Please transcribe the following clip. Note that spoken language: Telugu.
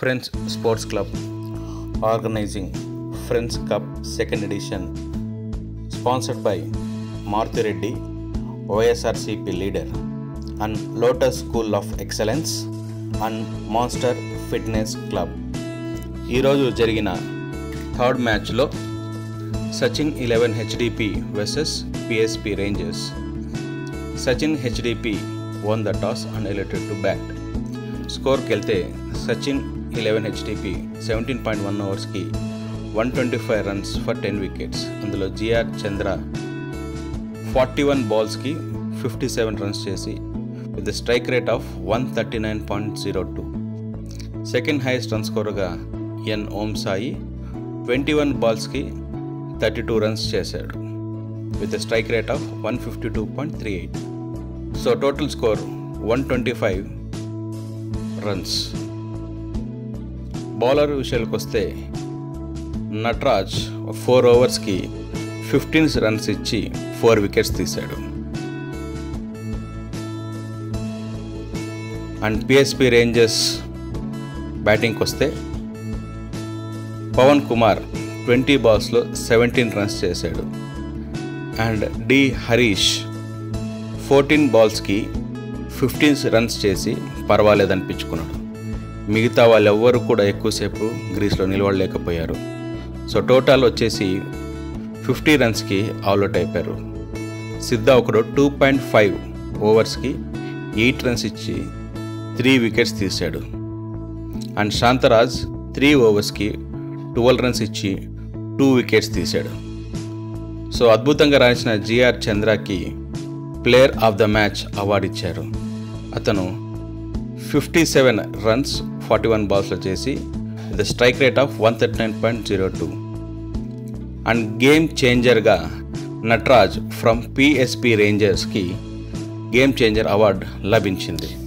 Friends Sports Club organizing Friends Cup second edition sponsored by Maruti Reddy, OSRCP leader and Lotus School of Excellence and Monster Fitness Club. ఈరోజు జరిగిన థర్డ్ మ్యాచ్లో Sachin eleven HDP versus PSP Rangers Sachin HDP won the toss and elected to bat స్కోర్కి వెళ్తే Sachin eleven HDP seventeen point one ఓవర్స్కి one twenty five runs for ten wickets అందులో జిఆర్ చంద్ర ఫార్టీ వన్ బాల్స్కి ఫిఫ్టీ సెవెన్ రన్స్ చేసి with strike rate of one thirty nine point zero two second highest run స్కోర్గా N Om Sai twenty one బాల్స్కి థర్టీ టూ రన్స్ చేశాడు with strike rate of one fifty two point three eight so total score one twenty five runs bowler విషయానికి వస్తే నటరాజ్ ఫోర్ ఓవర్స్కి ఫిఫ్టీన్ రన్స్ ఇచ్చి ఫోర్ వికెట్స్ తీశాడు అండ్ పిఎస్పి రేంజర్స్ బ్యాటింగ్కి వస్తే పవన్ కుమార్ ట్వంటీ బాల్స్లో సెవెంటీన్ రన్స్ చేశాడు అండ్ డి హరీష్ ఫోర్టీన్ బాల్స్కి ఫిఫ్టీన్ రన్స్ చేసి పర్వాలేదనిపించుకున్నాడు మిగతా వాళ్ళెవ్వరూ కూడా ఎక్కువసేపు గ్రీస్లో నిలవడలేకపోయారు సో టోటల్ వచ్చేసి ఫిఫ్టీ రన్స్కి అవుట్ అయిపోయారు సిద్ధ ఒకడు టూ పాయింట్ ఫైవ్ ఓవర్స్కి ఎయిట్ రన్స్ ఇచ్చి త్రీ వికెట్స్ తీశాడు అండ్ శాంతరాజ్ త్రీ ఓవర్స్కి ట్వెల్వ్ రన్స్ ఇచ్చి టూ వికెట్స్ తీశాడు సో అద్భుతంగా రాసిన జిఆర్ చంద్రకి player of the match award ఇచ్చారు అతను fifty seven runs forty one బాల్స్లో చేసి the strike rate of one thirty nine point zero two and game చేంజర్గా నటరాజ్ ఫ్రమ్ పిఎస్పి రేంజర్స్కి గేమ్ చేంజర్ అవార్డు లభించింది